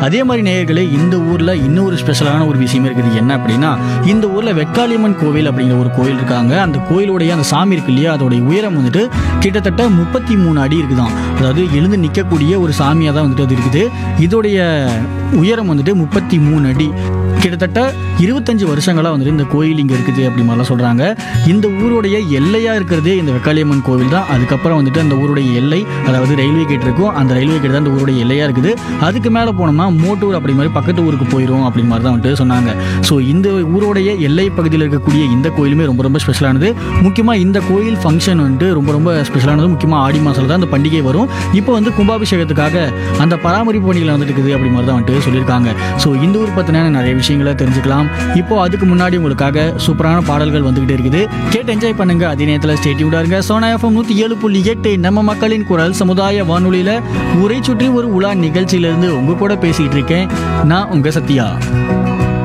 அதே மாதிரி நேயர்களே இந்த ஊரில் இன்னொரு ஸ்பெஷலான ஒரு விஷயம் இருக்குது என்ன அப்படின்னா இந்த ஊரில் வெக்காளியம்மன் கோவில் அப்படிங்கிற ஒரு கோயில் இருக்காங்க அந்த கோயிலுடைய அந்த சாமி இருக்கு இல்லையா அதோடைய உயரம் வந்துட்டு கிட்டத்தட்ட முப்பத்தி மூணு அடி இருக்குதாம் அதாவது எழுந்து நிற்கக்கூடிய ஒரு சாமியாக தான் வந்துட்டு அது இருக்குது இதோடைய உயரம் வந்துட்டு முப்பத்தி மூணு அடி கிட்டத்தட்ட இருபத்தஞ்சு வருஷங்களாக வந்துட்டு இந்த கோயில் இங்கே இருக்குது அப்படி மாதிரிலாம் சொல்கிறாங்க இந்த ஊருடைய எல்லையாக இருக்கிறதே இந்த வெக்காளியம்மன் கோவில் தான் அதுக்கப்புறம் வந்துட்டு அந்த ஊருடைய எல்லை அதாவது ரயில்வே கேட் இருக்கும் அந்த ரயில்வே கேட் தான் அந்த ஊருடைய எல்லையாக இருக்குது அதுக்கு மேலே போனோம்னா மோட்டூர் அப்படி மாதிரி பக்கத்து ஊருக்கு போயிடும் அப்படி மாதிரி தான் வந்துட்டு சொன்னாங்க ஸோ இந்த ஊருடைய எல்லை பகுதியில் இருக்கக்கூடிய இந்த கோயிலுமே ரொம்ப ரொம்ப ஸ்பெஷலானது முக்கியமாக இந்த கோயில் ஃபங்க்ஷன் வந்துட்டு ரொம்ப ரொம்ப ஸ்பெஷலானது முக்கியமாக ஆடி மாதத்தில் தான் அந்த பண்டிகை வரும் இப்போ வந்து கும்பாபிஷேகத்துக்காக அந்த பராமரிப்பு பணிகள் வந்துட்டு இருக்குது அப்படி மாதிரி தான் வந்துட்டு சொல்லியிருக்காங்க ஸோ இந்த ஊர் பற்றின நிறைய விஷயங்களை தெரிஞ்சுக்கலாம் இப்போ அதுக்கு முன்னாடி உங்களுக்காக சூப்பரான பாடல்கள் வந்துகிட்டே இருக்குது கேட்டு என்ஜாய் பண்ணுங்க அதே நேரத்தில் ஸ்டேட்யூடா இருங்க சோனா எஃப்எம் நூற்றி ஏழு புள்ளி எட்டு நம்ம மக்களின் குரல் சமுதாய வானொலியில் ஊரை சுற்றி ஒரு உலா நிகழ்ச்சியிலிருந்து உங்க கூட பேசிட்டு இருக்கேன் நான் உங்க சத்யா